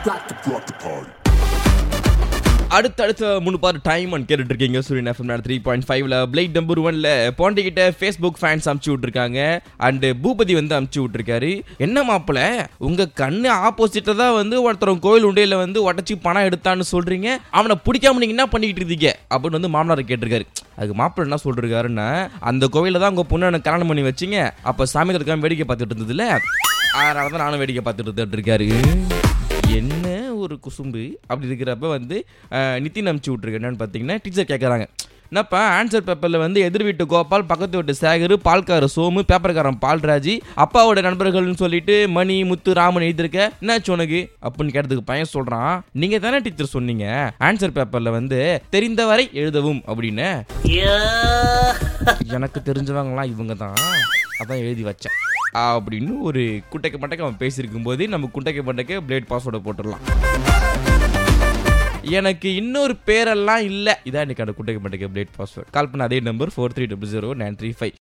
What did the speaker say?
got to rock the party. அடுத்தடுத்த மூணு part time and கேட்டுட்டு இருக்கீங்க சூரியன் எஃப்எம் த்ரீ பாயிண்ட் ஃபைவ்ல பிளேட் நம்பர் ஒன்ல பாண்டி கிட்ட ஃபேஸ்புக் ஃபேன்ஸ் அமுச்சு விட்டுருக்காங்க அண்ட் பூபதி வந்து அமுச்சு விட்டுருக்காரு என்ன மாப்பிள உங்க கண்ணு ஆப்போசிட்ல தான் வந்து ஒருத்தர் கோயில் உண்டையில வந்து உடச்சி பணம் எடுத்தான்னு சொல்றீங்க அவனை பிடிக்காம நீங்க என்ன பண்ணிக்கிட்டு இருந்தீங்க அப்படின்னு வந்து மாமனார் கேட்டிருக்காரு அதுக்கு மாப்பிள்ள என்ன சொல்றாருன்னா அந்த கோயில தான் உங்க பொண்ணு எனக்கு கல்யாணம் பண்ணி வச்சீங்க அப்ப சாமி இருக்காம வேடிக்கை பார்த்துட்டு இருந்ததுல அதனால தான் நானும் வேடிக்கை பார்த்துட்டு இருந்துட்டு இருக்காரு என்ன ஒரு குசும்பு அப்படி இருக்கிறப்ப வந்து அஹ், நிதின் அனுப்பிச்சு விட்ருக்கு என்னன்னு பார்த்தீங்கன்னா டீச்சர் கேட்குறாங்க என்னப்பா ஆன்சர் பேப்பரில் வந்து எதிர் வீட்டு கோபால் பக்கத்து வீட்டு சேகர் பால்கார சோமு பேப்பர்காரன் பால்ராஜி அப்பாவோட நண்பர்கள்னு சொல்லிட்டு மணி முத்து ராமன் எழுதியிருக்க என்னாச்சு உனக்கு அப்படின்னு கேட்டதுக்கு பையன் சொல்கிறான் நீங்கள் தானே டீச்சர் சொன்னீங்க ஆன்சர் பேப்பரில் வந்து தெரிந்தவரை எழுதவும் அப்படின்னு எனக்கு தெரிஞ்சவங்களாம் இவங்க தான் அதான் எழுதி வச்சேன் அப்படின்னு ஒரு குட்டைக்கு மட்டைக்கு அவன் பேசியிருக்கும் போது நம்ம குட்டைக்கு மட்டைக்கு பிளேட் பாஸ்வேர்டை போட்டுடலாம் எனக்கு இன்னொரு பேரெல்லாம் இல்லை இதான் எனக்கு அந்த குட்டைக்கு மட்டைக்கு பிளேட் பாஸ்வேர்ட் கால் பண்ண அதே number four three double zero nine three five